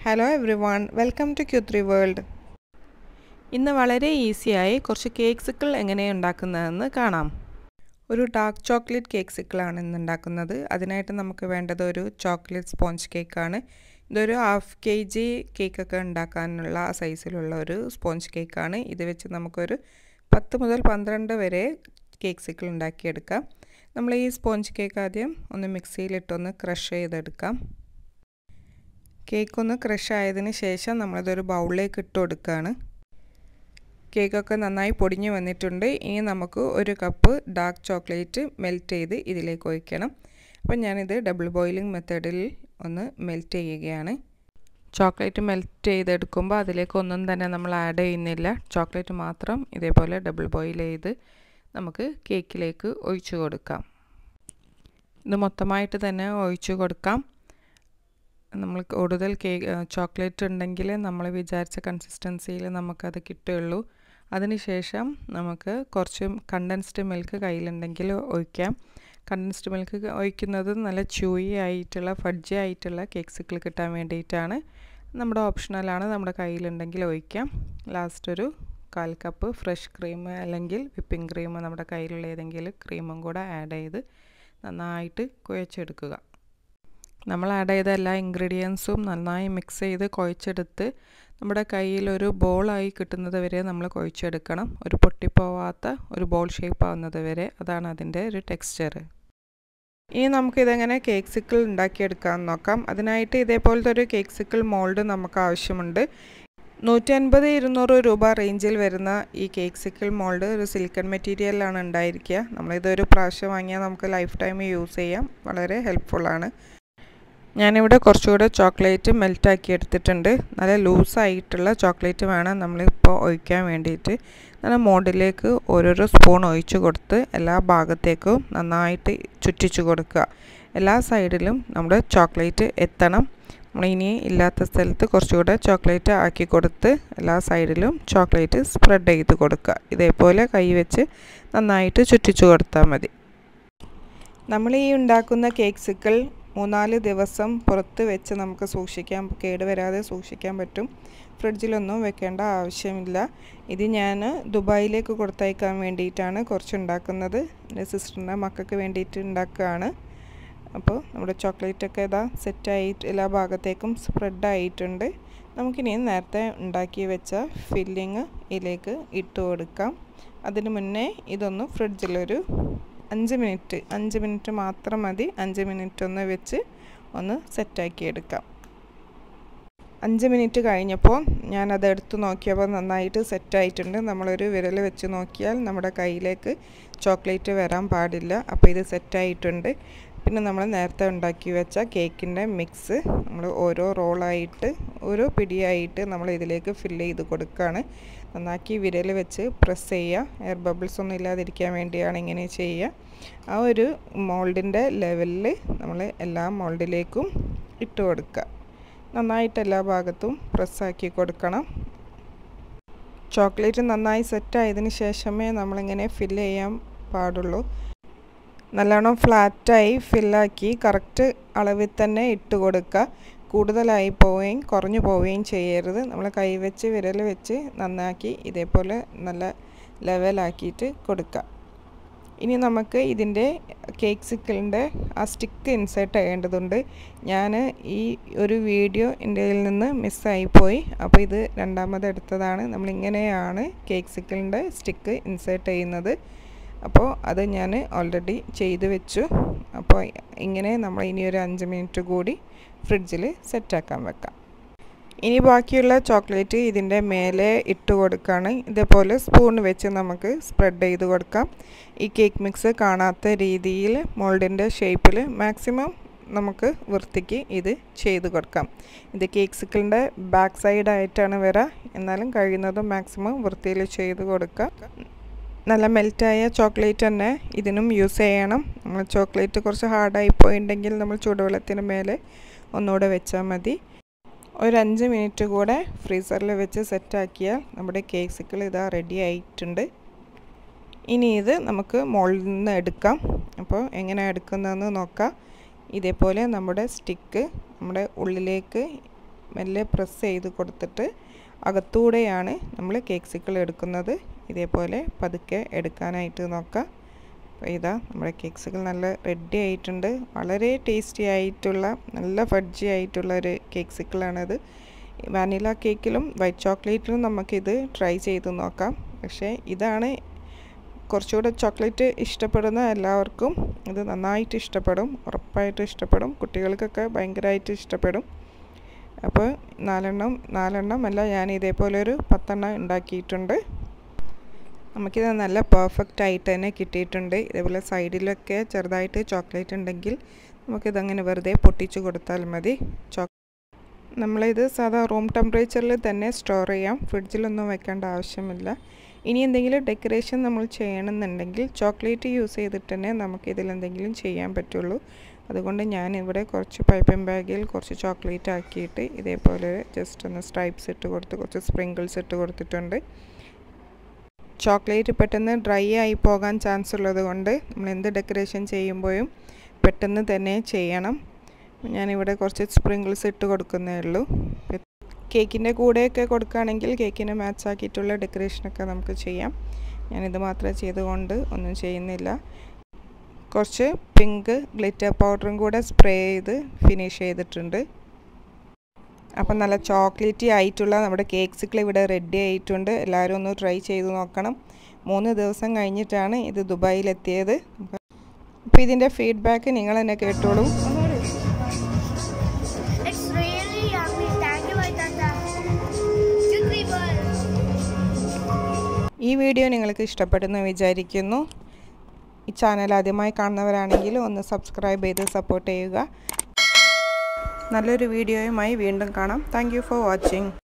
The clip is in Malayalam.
Hello everyone welcome to Q three world ഇന്ന് വളരെ ഈസിയായി കുറച്ച് കേക്ക്സുകൾ എങ്ങനെയാണ് ഉണ്ടാക്കുന്നതെന്ന് കാണാം ഒരു ഡാർക്ക് ചോക്ലേറ്റ് കേക്ക്സുകളാണ് ഇന്ന് ഉണ്ടാക്കുന്നത് അതിനായിട്ട് നമുക്ക് വേണ്ടത് ഒരു ചോക്ലേറ്റ് സ്പോഞ്ച് കേക്കാണ് ഇതൊരു ഹാഫ് കെ ജി കേക്കൊക്കെ ഉണ്ടാക്കാനുള്ള സൈസിലുള്ള ഒരു സ്പോഞ്ച് കേക്കാണ് ഇത് വെച്ച് നമുക്കൊരു പത്ത് മുതൽ പന്ത്രണ്ട് വരെ കേക്ക്സുകൾ ഉണ്ടാക്കിയെടുക്കാം നമ്മൾ ഈ സ്പോഞ്ച് കേക്ക് ആദ്യം ഒന്ന് മിക്സിയിലിട്ടൊന്ന് ക്രഷ് ചെയ്തെടുക്കാം കേക്ക് ഒന്ന് ക്രഷ് ആയതിന് ശേഷം നമ്മളിതൊരു ബൗളിലേക്ക് ഇട്ട് കൊടുക്കുകയാണ് കേക്കൊക്കെ നന്നായി പൊടിഞ്ഞു വന്നിട്ടുണ്ട് ഇനി നമുക്ക് ഒരു കപ്പ് ഡാർക്ക് ചോക്ലേറ്റ് മെൽറ്റ് ചെയ്ത് ഇതിലേക്ക് ഒഴിക്കണം അപ്പം ഞാനിത് ഡബിൾ ബോയിലിംഗ് മെത്തേഡിൽ ഒന്ന് മെൽറ്റ് ചെയ്യുകയാണ് ചോക്ലേറ്റ് മെൽറ്റ് ചെയ്തെടുക്കുമ്പോൾ അതിലേക്ക് ഒന്നും തന്നെ നമ്മൾ ആഡ് ചെയ്യുന്നില്ല ചോക്ലേറ്റ് മാത്രം ഇതേപോലെ ഡബിൾ ബോയിൽ ചെയ്ത് നമുക്ക് കേക്കിലേക്ക് ഒഴിച്ചു കൊടുക്കാം ഇത് മൊത്തമായിട്ട് തന്നെ ഒഴിച്ചു കൊടുക്കാം നമ്മൾ കൂടുതൽ കേക്ക് ചോക്ലേറ്റ് ഉണ്ടെങ്കിൽ നമ്മൾ വിചാരിച്ച കൺസിസ്റ്റൻസിയിൽ നമുക്കത് കിട്ടുകയുള്ളൂ അതിനുശേഷം നമുക്ക് കുറച്ച് കണ്ടൻസ്ഡ് മിൽക്ക് കയ്യിലുണ്ടെങ്കിൽ ഒഴിക്കാം കണ്ടൻസ്ഡ് മിൽക്ക് ഒഴിക്കുന്നത് നല്ല ച്യൂയി ആയിട്ടുള്ള ഫഡ്ജി ആയിട്ടുള്ള കേക്ക്സുകൾ കിട്ടാൻ വേണ്ടിയിട്ടാണ് നമ്മുടെ ഓപ്ഷണലാണ് നമ്മുടെ കയ്യിലുണ്ടെങ്കിൽ ഒഴിക്കാം ലാസ്റ്റ് ഒരു കാൽ കപ്പ് ഫ്രഷ് ക്രീം അല്ലെങ്കിൽ വിപ്പിംഗ് ക്രീം നമ്മുടെ കയ്യിലുള്ള ഏതെങ്കിലും ക്രീമും കൂടെ ആഡ് ചെയ്ത് നന്നായിട്ട് കുഴച്ചെടുക്കുക നമ്മൾ ആഡ് ചെയ്ത എല്ലാ ഇൻഗ്രീഡിയൻസും നന്നായി മിക്സ് ചെയ്ത് കുഴച്ചെടുത്ത് നമ്മുടെ കയ്യിൽ ഒരു ബോളായി കിട്ടുന്നത് വരെ നമ്മൾ കുഴച്ചെടുക്കണം ഒരു പൊട്ടിപ്പോവാത്ത ഒരു ബോൾ ഷേപ്പ് ആവുന്നത് വരെ അതാണ് അതിൻ്റെ ഒരു ടെക്സ്ചർ ഇനി നമുക്കിതെങ്ങനെ കേക്ക് സിക്കിൾ ഉണ്ടാക്കിയെടുക്കാമെന്ന് നോക്കാം അതിനായിട്ട് ഇതേപോലത്തെ ഒരു കേക്ക് സിക്കിൾ മോൾഡ് നമുക്ക് ആവശ്യമുണ്ട് നൂറ്റി അൻപത് ഇരുന്നൂറ് രൂപ റേഞ്ചിൽ വരുന്ന ഈ കേക്ക് സിക്കിൾ മോൾഡ് ഒരു സിലിക്കൺ മെറ്റീരിയലാണ് ഉണ്ടായിരിക്കുക നമ്മളിതൊരു പ്രാവശ്യം വാങ്ങിയാൽ നമുക്ക് ലൈഫ് ടൈം യൂസ് ചെയ്യാം വളരെ ഹെൽപ്ഫുള്ളാണ് ഞാനിവിടെ കുറച്ചുകൂടെ ചോക്ലേറ്റ് മെൽറ്റാക്കി എടുത്തിട്ടുണ്ട് നല്ല ലൂസായിട്ടുള്ള ചോക്ലേറ്റ് വേണം നമ്മളിപ്പോൾ ഒഴിക്കാൻ വേണ്ടിയിട്ട് നല്ല മോഡിലേക്ക് ഓരോരോ സ്പൂൺ ഒഴിച്ചു കൊടുത്ത് എല്ലാ ഭാഗത്തേക്കും നന്നായിട്ട് ചുറ്റിച്ചു കൊടുക്കുക എല്ലാ സൈഡിലും നമ്മുടെ ചോക്ലേറ്റ് എത്തണം നമ്മളിനി ഇല്ലാത്ത സ്ഥലത്ത് കുറച്ചുകൂടെ ചോക്ലേറ്റ് ആക്കി കൊടുത്ത് എല്ലാ സൈഡിലും ചോക്ലേറ്റ് സ്പ്രെഡ് ചെയ്ത് കൊടുക്കുക ഇതേപോലെ കൈ വെച്ച് നന്നായിട്ട് ചുറ്റിച്ചു കൊടുത്താൽ മതി നമ്മൾ ഈ ഉണ്ടാക്കുന്ന കേക്ക്സുകൾ മൂന്നാല് ദിവസം പുറത്ത് വെച്ച് നമുക്ക് സൂക്ഷിക്കാൻ കേടുവരാതെ സൂക്ഷിക്കാൻ പറ്റും ഫ്രിഡ്ജിലൊന്നും വെക്കേണ്ട ആവശ്യമില്ല ഇത് ഞാൻ ദുബായിലേക്ക് കൊടുത്തയക്കാൻ വേണ്ടിയിട്ടാണ് കുറച്ച് ഉണ്ടാക്കുന്നത് എൻ്റെ സിസ്റ്ററിൻ്റെ മക്കൾക്ക് വേണ്ടിയിട്ട് ഉണ്ടാക്കുകയാണ് അപ്പോൾ നമ്മുടെ ചോക്ലേറ്റൊക്കെ ഇതാ സെറ്റായിട്ട് എല്ലാ ഭാഗത്തേക്കും സ്പ്രെഡ് ആയിട്ടുണ്ട് നമുക്കിനി നേരത്തെ ഉണ്ടാക്കി വെച്ച ഫില്ലിങ് ഇതിലേക്ക് ഇട്ട് കൊടുക്കാം അതിന് മുന്നേ ഇതൊന്ന് ഫ്രിഡ്ജിലൊരു അഞ്ച് മിനിറ്റ് അഞ്ച് മിനിറ്റ് മാത്രം മതി അഞ്ച് മിനിറ്റ് ഒന്ന് വെച്ച് ഒന്ന് സെറ്റാക്കി എടുക്കാം അഞ്ച് മിനിറ്റ് കഴിഞ്ഞപ്പോൾ ഞാനത് എടുത്ത് നോക്കിയപ്പോൾ നന്നായിട്ട് സെറ്റായിട്ടുണ്ട് നമ്മളൊരു വിരൽ വെച്ച് നോക്കിയാൽ നമ്മുടെ കയ്യിലേക്ക് ചോക്ലേറ്റ് വരാൻ പാടില്ല അപ്പോൾ ഇത് സെറ്റായിട്ടുണ്ട് പിന്നെ നമ്മൾ നേരത്തെ ഉണ്ടാക്കി വെച്ച കേക്കിൻ്റെ മിക്സ് നമ്മൾ ഓരോ റോളായിട്ട് ഓരോ പിടിയായിട്ട് നമ്മൾ ഇതിലേക്ക് ഫില്ല് ചെയ്ത് കൊടുക്കുകയാണ് നന്നാക്കി വിരൽ വെച്ച് പ്രസ് ചെയ്യുക എയർ ബബിൾസ് ഒന്നും ഇല്ലാതിരിക്കാൻ വേണ്ടിയാണ് ഇങ്ങനെ ചെയ്യുക ആ ഒരു മോൾഡിൻ്റെ ലെവലിൽ നമ്മൾ എല്ലാ മോൾഡിലേക്കും ഇട്ട് കൊടുക്കുക നന്നായിട്ട് എല്ലാ ഭാഗത്തും പ്രസ്സാക്കി കൊടുക്കണം ചോക്ലേറ്റ് നന്നായി സെറ്റായതിന് ശേഷമേ നമ്മളിങ്ങനെ ഫില്ല് ചെയ്യാൻ പാടുള്ളൂ നല്ലോണം ഫ്ലാറ്റായി ഫില്ലാക്കി കറക്റ്റ് അളവിൽ തന്നെ ഇട്ട് കൊടുക്കുക കൂടുതലായി പോവുകയും കുറഞ്ഞു പോവുകയും ചെയ്യരുത് നമ്മൾ കൈവച്ച് വിരൽ വെച്ച് നന്നാക്കി ഇതേപോലെ നല്ല ലെവലാക്കിയിട്ട് കൊടുക്കുക ഇനി നമുക്ക് ഇതിൻ്റെ കേക്ക് സിക്കിളിൻ്റെ ആ സ്റ്റിക്ക് ഇൻസേർട്ട് ചെയ്യേണ്ടതുണ്ട് ഞാൻ ഈ ഒരു വീഡിയോ എൻ്റെ നിന്ന് മിസ്സായിപ്പോയി അപ്പോൾ ഇത് രണ്ടാമത് എടുത്തതാണ് നമ്മളിങ്ങനെയാണ് കേക്ക് സിക്കിളിൻ്റെ സ്റ്റിക്ക് ഇൻസേർട്ട് ചെയ്യുന്നത് അപ്പോൾ അത് ഞാൻ ഓൾറെഡി ചെയ്തു വെച്ചു അപ്പോൾ ഇങ്ങനെ നമ്മൾ ഇനി ഒരു അഞ്ച് മിനിറ്റ് കൂടി ഫ്രിഡ്ജിൽ സെറ്റാക്കാൻ വെക്കാം ഇനി ബാക്കിയുള്ള ചോക്ലേറ്റ് ഇതിൻ്റെ മേലെ ഇട്ട് കൊടുക്കുകയാണ് ഇതേപോലെ സ്പൂൺ വെച്ച് നമുക്ക് സ്പ്രെഡ് ചെയ്ത് കൊടുക്കാം ഈ കേക്ക് മിക്സ് കാണാത്ത രീതിയിൽ മോൾഡിൻ്റെ ഷേപ്പിൽ മാക്സിമം നമുക്ക് വൃത്തിക്ക് ഇത് ചെയ്ത് കൊടുക്കാം ഇത് കേക്ക് സിക്കിളിൻ്റെ ബാക്ക് സൈഡായിട്ടാണ് വരിക എന്നാലും കഴിയുന്നതും മാക്സിമം വൃത്തിയിൽ ചെയ്ത് കൊടുക്കാം നല്ല മെൽറ്റായ ചോക്ലേറ്റ് തന്നെ ഇതിനും യൂസ് ചെയ്യണം നമ്മൾ ചോക്ലേറ്റ് കുറച്ച് ഹാർഡായി പോയിട്ടുണ്ടെങ്കിൽ നമ്മൾ ചൂടുവെള്ളത്തിന് മേലെ ഒന്നുകൂടെ വെച്ചാൽ മതി ഒരു അഞ്ച് മിനിറ്റ് കൂടെ ഫ്രീസറിൽ വെച്ച് സെറ്റാക്കിയാൽ നമ്മുടെ കേക്ക്സുകൾ ഇതാ റെഡി ആയിട്ടുണ്ട് ഇനി ഇത് നമുക്ക് മുകളിൽ നിന്ന് എടുക്കാം അപ്പോൾ എങ്ങനെ എടുക്കുന്നതെന്ന് നോക്കാം ഇതേപോലെ നമ്മുടെ സ്റ്റിക്ക് നമ്മുടെ ഉള്ളിലേക്ക് മെല്ലെ പ്രസ് ചെയ്ത് കൊടുത്തിട്ട് അകത്തൂടെയാണ് നമ്മൾ കേക്ക്സിക്കിൾ എടുക്കുന്നത് ഇതേപോലെ പതുക്കെ എടുക്കാനായിട്ട് നോക്കാം അപ്പോൾ ഇതാ നമ്മുടെ കേക്ക്സുകൾ നല്ല റെഡി ആയിട്ടുണ്ട് വളരെ ടേസ്റ്റി ആയിട്ടുള്ള നല്ല ഫഡ്ജി ആയിട്ടുള്ള ഒരു കേക്ക്സിക്കിളാണിത് വാനില കേക്കിലും വൈറ്റ് ചോക്ലേറ്റിലും നമുക്കിത് ട്രൈ ചെയ്ത് നോക്കാം പക്ഷേ ഇതാണ് കുറച്ചുകൂടെ ചോക്ലേറ്റ് ഇഷ്ടപ്പെടുന്ന എല്ലാവർക്കും ഇത് നന്നായിട്ട് ഇഷ്ടപ്പെടും ഉറപ്പായിട്ടും ഇഷ്ടപ്പെടും കുട്ടികൾക്കൊക്കെ ഭയങ്കരമായിട്ട് ഇഷ്ടപ്പെടും അപ്പോൾ നാലെണ്ണം നാലെണ്ണം അല്ല ഞാൻ ഇതേപോലെ ഒരു പത്തെണ്ണം ഉണ്ടാക്കിയിട്ടുണ്ട് നമുക്കിത് നല്ല പെർഫെക്റ്റ് ആയിട്ട് തന്നെ കിട്ടിയിട്ടുണ്ട് ഇതേപോലെ സൈഡിലൊക്കെ ചെറുതായിട്ട് ചോക്ലേറ്റ് ഉണ്ടെങ്കിൽ നമുക്കിതങ്ങനെ വെറുതെ പൊട്ടിച്ച് കൊടുത്താൽ മതി ചോ നമ്മളിത് സാധാ റൂം ടെമ്പറേച്ചറിൽ തന്നെ സ്റ്റോർ ചെയ്യാം ഫ്രിഡ്ജിലൊന്നും വെക്കേണ്ട ആവശ്യമില്ല ഇനി എന്തെങ്കിലും ഡെക്കറേഷൻ നമ്മൾ ചെയ്യണമെന്നുണ്ടെങ്കിൽ ചോക്ലേറ്റ് യൂസ് ചെയ്തിട്ട് തന്നെ നമുക്കിതിൽ എന്തെങ്കിലും ചെയ്യാൻ പറ്റുള്ളൂ അതുകൊണ്ട് ഞാൻ ഇവിടെ കുറച്ച് പൈപ്പിംഗ് ബാഗിൽ കുറച്ച് ചോക്ലേറ്റ് ആക്കിയിട്ട് ഇതേപോലെ ജസ്റ്റ് ഒന്ന് സ്ട്രൈപ്സ് ഇട്ട് കൊടുത്ത് കുറച്ച് സ്പ്രിങ്കിൾസ് ഇട്ട് കൊടുത്തിട്ടുണ്ട് ചോക്ലേറ്റ് പെട്ടെന്ന് ഡ്രൈ ആയി പോകാൻ ചാൻസ് ഉള്ളത് കൊണ്ട് നമ്മൾ എന്ത് ഡെക്കറേഷൻ ചെയ്യുമ്പോഴും പെട്ടെന്ന് തന്നെ ചെയ്യണം ഞാനിവിടെ കുറച്ച് സ്പ്രിങ്കിൾസ് ഇട്ട് കൊടുക്കുന്നേ ഉള്ളൂ കേക്കിൻ്റെ കൂടെയൊക്കെ കൊടുക്കുകയാണെങ്കിൽ കേക്കിന് മാച്ച് ആക്കിയിട്ടുള്ള ഡെക്കറേഷനൊക്കെ നമുക്ക് ചെയ്യാം ഞാനിത് മാത്രം ചെയ്തുകൊണ്ട് ഒന്നും ചെയ്യുന്നില്ല കുറച്ച് പിങ്ക് ഗ്ലിറ്റർ പൗഡറും കൂടെ സ്പ്രേ ചെയ്ത് ഫിനിഷ് ചെയ്തിട്ടുണ്ട് അപ്പം നല്ല ചോക്ലേറ്റി ആയിട്ടുള്ള നമ്മുടെ കേക്ക്സുകൾ ഇവിടെ റെഡി ആയിട്ടുണ്ട് എല്ലാവരും ഒന്ന് ട്രൈ ചെയ്ത് നോക്കണം മൂന്ന് ദിവസം കഴിഞ്ഞിട്ടാണ് ഇത് ദുബായിലെത്തിയത് അപ്പോൾ ഇതിൻ്റെ ഫീഡ്ബാക്ക് നിങ്ങൾ തന്നെ കേട്ടോളൂ It's really yummy. Thank you, Vaitanta. Two, three, four. ഈ വീഡിയോ നിങ്ങൾക്ക് ഇഷ്ടപ്പെടുന്നു വിചാരിക്കുന്നു ഈ ചാനൽ ആദ്യമായി കാണുന്നവരാണെങ്കിൽ ഒന്ന് സബ്സ്ക്രൈബ് ചെയ്ത് സപ്പോർട്ട് ചെയ്യുക നല്ലൊരു വീഡിയോയുമായി വീണ്ടും കാണാം താങ്ക് ഫോർ വാച്ചിങ്